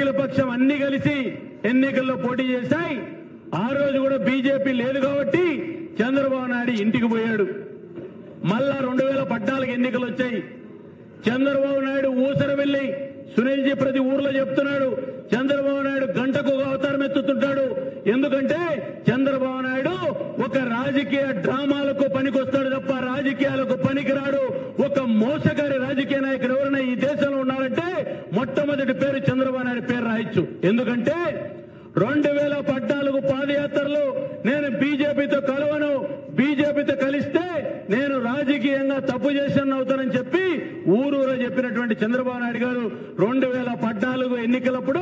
అఖిలపక్షం అన్ని కలిసి ఎన్నికల్లో పోటీ చేశాయి ఆ రోజు కూడా బీజేపీ లేదు కాబట్టి చంద్రబాబు నాయుడు ఇంటికి పోయాడు మళ్ళా రెండు వేల పద్నాలుగు ఎన్నికలు వచ్చాయి చంద్రబాబు నాయుడు ఊసర వెళ్లి సునీల్ జీ ప్రతి ఊర్లో చెప్తున్నాడు చంద్రబాబు నాయుడు గంటకు ఒక అవతారం ఎత్తుతుంటాడు ఎందుకంటే చంద్రబాబు నాయుడు ఒక రాజకీయ డ్రామాలకు పనికొస్తాడు తప్ప రాజకీయాలకు పనికిరాడు ఒక మోసగారి రాజకీయ నాయకుడు ఎవరైనా ఈ దేశంలో ఉన్నారంటే మొట్టమొదటి పేరు చంద్రబాబు నాయుడు పేరు రాయొచ్చు ఎందుకంటే రెండు వేల పద్నాలుగు పాదయాత్రలో నేను బీజేపీతో కలవను బీజేపీతో కలిస్తే నేను రాజకీయంగా తప్పు చేసిన అవుతానని చెప్పి ఊరూరా చెప్పినటువంటి చంద్రబాబు నాయుడు గారు రెండు వేల పద్నాలుగు ఎన్నికలప్పుడు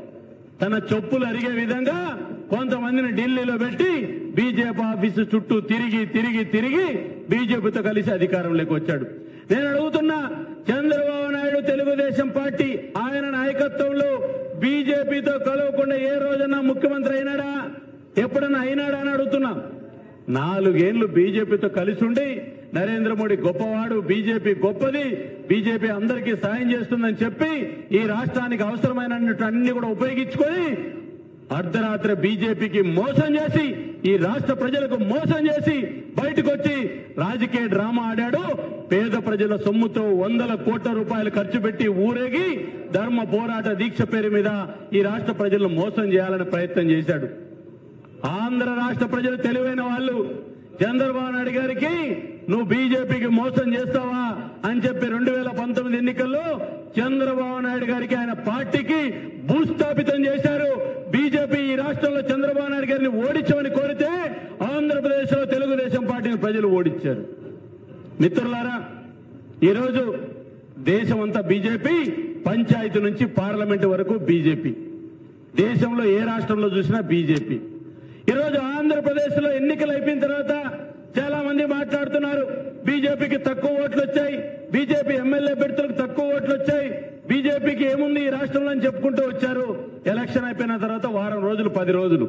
తన చెప్పులు అరిగే విధంగా కొంతమందిని ఢిల్లీలో పెట్టి బీజేపీ ఆఫీసు చుట్టూ తిరిగి తిరిగి తిరిగి బీజేపీతో కలిసి అధికారంలోకి వచ్చాడు నేను అడుగుతున్నా చంద్రబాబు నాయుడు తెలుగుదేశం పార్టీ ఆయన నాయకత్వంలో బీజేపీతో కలవకుండా ఏ రోజన్నా ముఖ్యమంత్రి అయినాడా ఎప్పుడన్నా అయినాడా అని అడుగుతున్నా నాలుగేళ్లు బీజేపీతో కలిసి ఉండి నరేంద్ర మోడీ గొప్పవాడు బీజేపీ గొప్పది బీజేపీ అందరికీ సాయం చేస్తుందని చెప్పి ఈ రాష్ట్రానికి అవసరమైనట్టు అన్ని కూడా ఉపయోగించుకొని అర్ధరాత్రి బీజేపీకి మోసం చేసి ఈ రాష్ట్ర ప్రజలకు మోసం చేసి బయటకు వచ్చి రాజకీయ డ్రామా ఆడాడు పేద ప్రజల సొమ్ముతో వందల కోట్ల రూపాయలు ఖర్చు పెట్టి ఊరేగి ధర్మ పోరాట దీక్ష పేరు మీద ఈ రాష్ట్ర ప్రజలను మోసం చేయాలని ప్రయత్నం చేశాడు ఆంధ్ర రాష్ట్ర ప్రజలు తెలివైన వాళ్ళు చంద్రబాబు నాయుడు గారికి నువ్వు బీజేపీకి మోసం చేస్తావా అని చెప్పి రెండు వేల పంతొమ్మిది ఎన్నికల్లో చంద్రబాబు నాయుడు గారికి ఆయన పార్టీకి భూస్థాపితం చేశారు బీజేపీ ఈ రాష్ట్రంలో చంద్రబాబు నాయుడు గారిని ఓడించమని కోరితే ఆంధ్రప్రదేశ్ లో తెలుగుదేశం పార్టీని ప్రజలు ఓడించారు మిత్రులారా ఈరోజు దేశమంతా బీజేపీ పంచాయతీ నుంచి పార్లమెంటు వరకు బీజేపీ దేశంలో ఏ రాష్ట్రంలో చూసినా బీజేపీ ఈరోజు ఆంధ్రప్రదేశ్ లో ఎన్నికలు అయిపోయిన తర్వాత చాలా మంది మాట్లాడుతున్నారు బీజేపీకి తక్కువ ఓట్లు వచ్చాయి బీజేపీ ఎమ్మెల్యే పెడుతులకు తక్కువ ఓట్లు వచ్చాయి బీజేపీకి ఏముంది ఈ రాష్ట్రంలో అని చెప్పుకుంటూ వచ్చారు ఎలక్షన్ అయిపోయిన తర్వాత వారం రోజులు పది రోజులు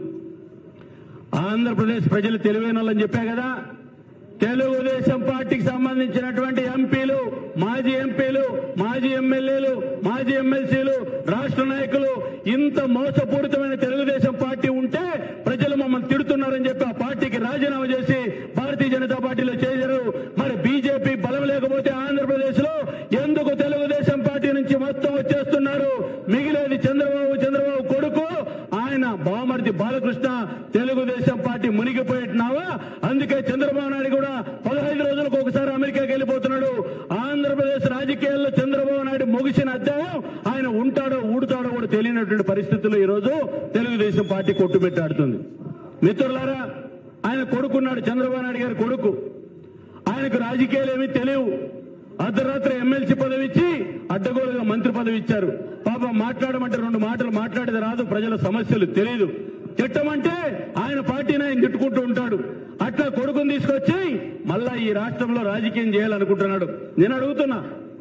ఆంధ్రప్రదేశ్ ప్రజలు తెలివైన వాళ్ళని చెప్పా కదా తెలుగుదేశం పార్టీకి సంబంధించినటువంటి ఎంపీలు మాజీ ఎంపీలు మాజీ ఎమ్మెల్యేలు మాజీ ఎమ్మెల్సీలు రాష్ట్ర నాయకులు ఇంత మోసపూరితమైన తెలుగుదేశం పార్టీ ఉంటే ప్రజలు మమ్మల్ని తిడుతున్నారని చెప్పి ఆ పార్టీకి రాజీనామా చేసి భారతీయ జనతా పార్టీలో చేశారు మరి బీజేపీ బలం లేకపోతే ఆంధ్రప్రదేశ్ లో ఎందుకు తెలుగుదేశం పార్టీ నుంచి మొత్తం వచ్చేస్తున్నారు మిగిలేది చంద్రబాబు చంద్రబాబు కొడుకు ఆయన బామర్ది బాలకృష్ణ తెలుగుదేశం పార్టీ మునిగిపోయినావా అందుకే చంద్రబాబు నాయుడు కూడా పదహైదు రోజులకు ఒకసారి అమెరికాకి వెళ్ళిపోతున్నాడు ఆంధ్రప్రదేశ్ రాజకీయాల్లో చంద్రబాబు నాయుడు ముగిసిన అధ్యాయం ఆయన ఉంటాడో ఊడుతాడో కూడా తెలియనటువంటి పరిస్థితుల్లో ఈ రోజు తెలుగుదేశం పార్టీ కొట్టుబెట్టాడుతుంది మిత్రులారా ఆయన కొడుకున్నాడు చంద్రబాబు నాయుడు గారి కొడుకు ఆయనకు రాజకీయాలు ఏమీ తెలియవు అర్ధరాత్రి ఎమ్మెల్సీ పదవి ఇచ్చి అడ్డగోలుగా మంత్రి పదవి ఇచ్చారు పాపం మాట్లాడమంటే రెండు మాటలు మాట్లాడేది రాదు ప్రజల సమస్యలు తెలియదు తిట్టమంటే ఆయన పార్టీని ఆయన తిట్టుకుంటూ ఉంటాడు అట్లా కొడుకుని తీసుకొచ్చి మళ్ళా ఈ రాష్ట్రంలో రాజకీయం చేయాలనుకుంటున్నాడు నేను అడుగుతున్నా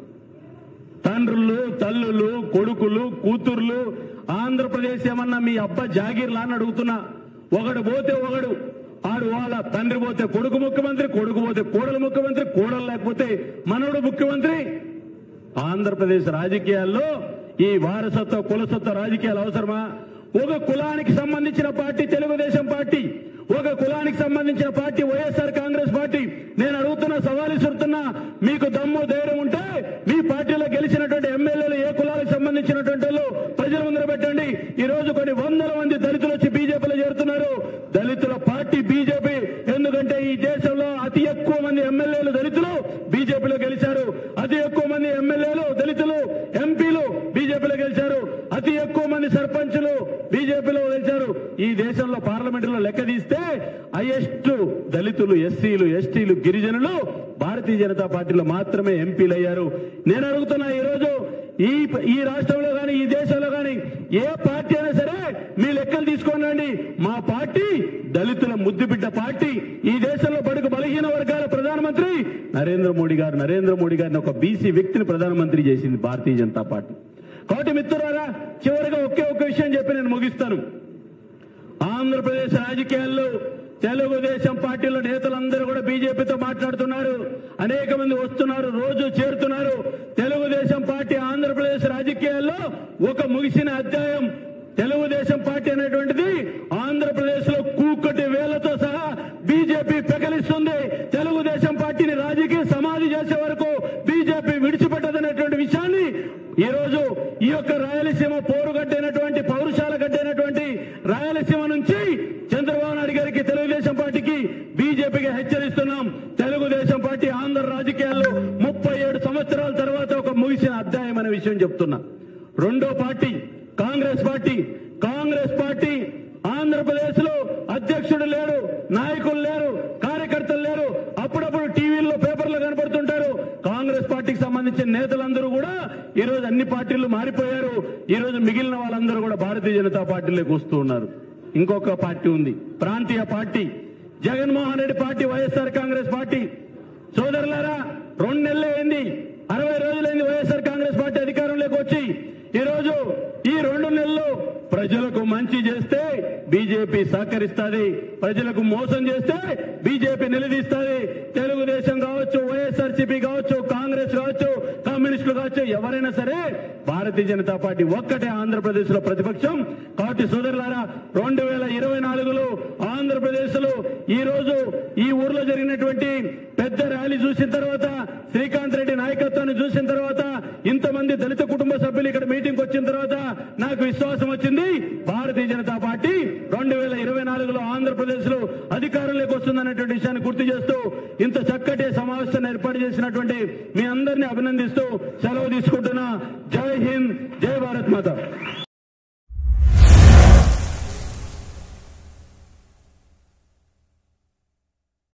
తండ్రులు తల్లులు కొడుకులు కూతుర్లు ఆంధ్రప్రదేశ్ ఏమన్నా మీ అబ్బ జాగీర్లా అని అడుగుతున్నా ఒకడు పోతే ఒకడు ఆడు వాళ్ళ తండ్రి పోతే కొడుకు ముఖ్యమంత్రి కొడుకు పోతే కోడలు ముఖ్యమంత్రి కోడలు లేకపోతే మనవడు ముఖ్యమంత్రి ఆంధ్రప్రదేశ్ రాజకీయాల్లో ఈ వారసత్వ కులసత్వ రాజకీయాలు అవసరమా ఒక కులానికి సంబంధించిన పార్టీ తెలుగుదేశం పార్టీ ఒక కులానికి సంబంధించిన పార్టీ వైఎస్ఆర్ కాంగ్రెస్ పార్టీ నేను అడుగుతున్న సవాలు ఇస్తున్నా మీకు దమ్ము ధైర్యం ఉంటే మీ పార్టీలో గెలిచినటువంటి ఎమ్మెల్యేలు ఏ కులాలకు సంబంధించినటువంటి వాళ్ళు ప్రజల ముందర పెట్టండి ఈ రోజు కొన్ని వందల మంది దళితులు వచ్చి బీజేపీలో చేరుతున్నారు దళితుల పార్టీ బీజేపీ ఎందుకంటే ఈ దేశంలో అతి ఎక్కువ మంది ఎమ్మెల్యేలు దళితులు బీజేపీలో గెలిచారు అతి ఎక్కువ మంది ఎమ్మెల్యేలు దళితులు ఎంపీలు బీజేపీలో గెలిచారు అతి ఎక్కువ మంది సర్పంచులు బీజేపీలో గెలిచారు ఈ దేశంలో పార్లమెంటులో లెక్క తీస్తే హైయెస్ట్ దళితులు ఎస్సీలు ఎస్టీలు గిరిజనులు భారతీయ జనతా పార్టీలో మాత్రమే ఎంపీలు అయ్యారు నేను అడుగుతున్నా ఈ రోజు ఈ ఈ రాష్ట్రంలో కానీ ఈ దేశంలో కానీ ఏ పార్టీ అయినా సరే మీ లెక్కలు తీసుకొని రండి మా పార్టీ దళితుల ముద్దుబిడ్డ పార్టీ ఈ దేశంలో బడుగు బలహీన వర్గాల ప్రధానమంత్రి నరేంద్ర మోడీ గారు నరేంద్ర మోడీ గారిని ఒక బీసీ వ్యక్తిని ప్రధానమంత్రి చేసింది భారతీయ జనతా పార్టీ కాబట్టి మిత్రులారా చివరిగా ఒకే ఒక్క విషయం చెప్పి నేను ముగిస్తాను ఆంధ్రప్రదేశ్ రాజకీయాల్లో తెలుగుదేశం పార్టీలో నేతలందరూ కూడా బీజేపీతో మాట్లాడుతున్నారు అనేక మంది వస్తున్నారు రోజు చేరుతున్నారు తెలుగుదేశం పార్టీ ఆంధ్రప్రదేశ్ రాజకీయాల్లో ఒక ముగిసిన అధ్యాయం తెలుగుదేశం పార్టీ అనేటువంటిది ఆంధ్రప్రదేశ్ లో కూకటి వేలతో సహా బీజేపీ పెకలిస్తుంది తెలుగుదేశం పార్టీని రాజకీయ సమాధి చేసే వరకు బీజేపీ విడిచిపెట్టదనేటువంటి విషయాన్ని ఈ రోజు ఈ యొక్క రాయలసీమ పోరుగడ్డైనటువంటి పౌరుషాల గడ్డైనటువంటి రాయలసీమ నుంచి చంద్రబాబు నాయుడు గారికి తెలుగుదేశం పార్టీకి బీజేపీకి హెచ్చరిస్తున్నాం తెలుగుదేశం పార్టీ ఆంధ్ర రాజకీయాల్లో ముప్పై ఏడు సంవత్సరాల తర్వాత ఒక ముగిసిన అధ్యాయం అనే విషయం చెప్తున్నా రెండో party Congress party Congress party Andhra Pradesh లో అధ్యక్షుడు లేరు నాయకులు లేరు కార్యకర్తలు లేరు అప్పుడప్పుడు టీవీల్లో పేపర్లో కనపడుతుంటారు కాంగ్రెస్ పార్టీకి సంబంధించిన నేతలందరూ కూడా ఈ రోజు అన్ని పార్టీలు మారిపోయారు ఈ రోజు మిగిలిన వాళ్ళందరూ కూడా భారతీయ జనతా పార్టీలోకి వస్తూ ఉన్నారు ఇంకొక పార్టీ ఉంది ప్రాంతీయ party Jaganmohan Reddy party YSR Congress party సోదరులారా రెండు నెలలు అయింది అరవై రోజులైంది వైఎస్ఆర్ కాంగ్రెస్ పార్టీ అధికారంలోకి వచ్చి ఈ రోజు ఈ రెండు నెలలు ప్రజలకు మంచి చేస్తే బీజేపీ సహకరిస్తుంది ప్రజలకు మోసం చేస్తే బీజేపీ నిలదీస్తుంది తెలుగుదేశం కావచ్చు వైఎస్ఆర్సీపీ కావచ్చు కాంగ్రెస్ కావచ్చు కమ్యూనిస్టులు కావచ్చు ఎవరైనా సరే భారతీయ జనతా పార్టీ ఒక్కటే ఆంధ్రప్రదేశ్ లో ప్రతిపక్షం కాబట్టి సోదరులారా రెండు వేల ఇరవై నాలుగులో ఆంధ్రప్రదేశ్ లో ఈ రోజు ఈ ఊర్లో జరిగినటువంటి పెద్ద ర్యాలీ చూసిన తర్వాత శ్రీకాంత్ రెడ్డి నాయకత్వాన్ని చూసిన తర్వాత ఇంతమంది దళిత కుటుంబ సభ్యులు ఇక్కడ మీటింగ్ వచ్చిన తర్వాత నాకు విశ్వాసం వచ్చింది భారతీయ జనతా పార్టీ రెండు వేల ఇరవై నాలుగులో ఆంధ్రప్రదేశ్ లో అధికారంలోకి వస్తుందనేటువంటి విషయాన్ని గుర్తు చేస్తూ ఇంత చక్కటి సమావేశాన్ని ఏర్పాటు చేసినటువంటి మీ అందరినీ అభినందిస్తూ సెలవు తీసుకుంటున్నా జై హింద్ జై భారత్ మాత